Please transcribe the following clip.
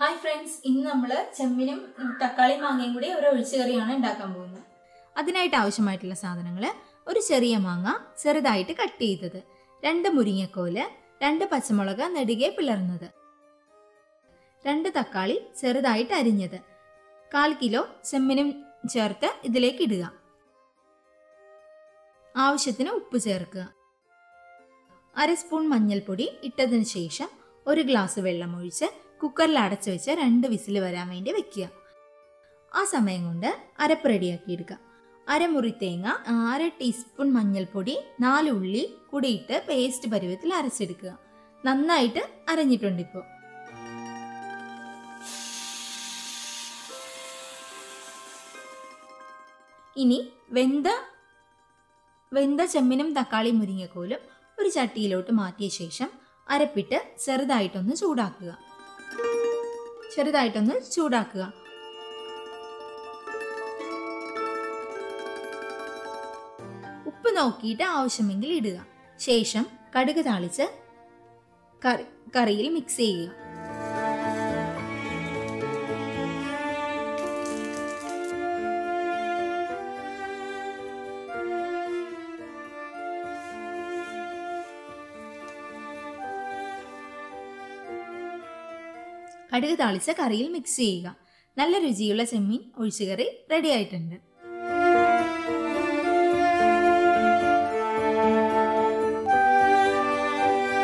hi friends ഇന്ന് നമ്മൾ ചെമ്മിനും തക്കാളി മാങ്ങയും കൂടി ഒരു ഒഴിച്ചുകറിയാണ് ഉണ്ടാക്കാൻ പോകുന്നത് അതിനായിട്ട് ആവശ്യമായിട്ടുള്ള സാധനങ്ങൾ ഒരു ചെറിയ മാങ്ങ ചെറുതായിട്ട് കട്ട് ചെയ്തത് രണ്ട് മുരിങ്ങക്കോല് രണ്ട് പച്ചമുളക് നെടുകെ പിളർന്നത് രണ്ട് തക്കാളി ചെറുതായിട്ട് അരിഞ്ഞത് കാൽ കിലോ ചെമ്മിനും ചേർത്ത് ഇതിലേക്ക് ഇടുക ആവശ്യത്തിന് ഉപ്പ് ചേർക്കുക അര സ്പൂൺ മഞ്ഞൾപ്പൊടി ഇട്ടതിന് ശേഷം ഒരു ഗ്ലാസ് വെള്ളം ഒഴിച്ച് കുക്കറിൽ അടച്ചു വെച്ച് രണ്ട് വിസിൽ വരാൻ വേണ്ടി വെക്കുക ആ സമയം കൊണ്ട് അരപ്പ് റെഡിയാക്കി എടുക്കുക അരമുറി തേങ്ങ അര ടീസ്പൂൺ മഞ്ഞൾപ്പൊടി നാല് ഉള്ളി കൂടിയിട്ട് പേസ്റ്റ് പരുവത്തിൽ അരച്ചെടുക്കുക നന്നായിട്ട് അരഞ്ഞിട്ടുണ്ട് ഇപ്പോൾ ഇനി വെന്ത വെന്ത ചെമ്മിനും തക്കാളി മുരിങ്ങക്കോലും ഒരു ചട്ടിയിലോട്ട് മാറ്റിയ ശേഷം അരപ്പിട്ട് ചെറുതായിട്ടൊന്ന് ചൂടാക്കുക ചെറുതായിട്ടൊന്ന് ചൂടാക്കുക ഉപ്പ് നോക്കിയിട്ട് ആവശ്യമെങ്കിൽ ഇടുക ശേഷം കടുക് താളിച്ച് കറി കറിയിൽ മിക്സ് ചെയ്യുക കടുക് താളിച്ച കറിയിൽ മിക്സ് ചെയ്യുക നല്ല രുചിയുള്ള ചെമ്മീൻ ഒഴിച്ചുകറി റെഡി ആയിട്ടുണ്ട്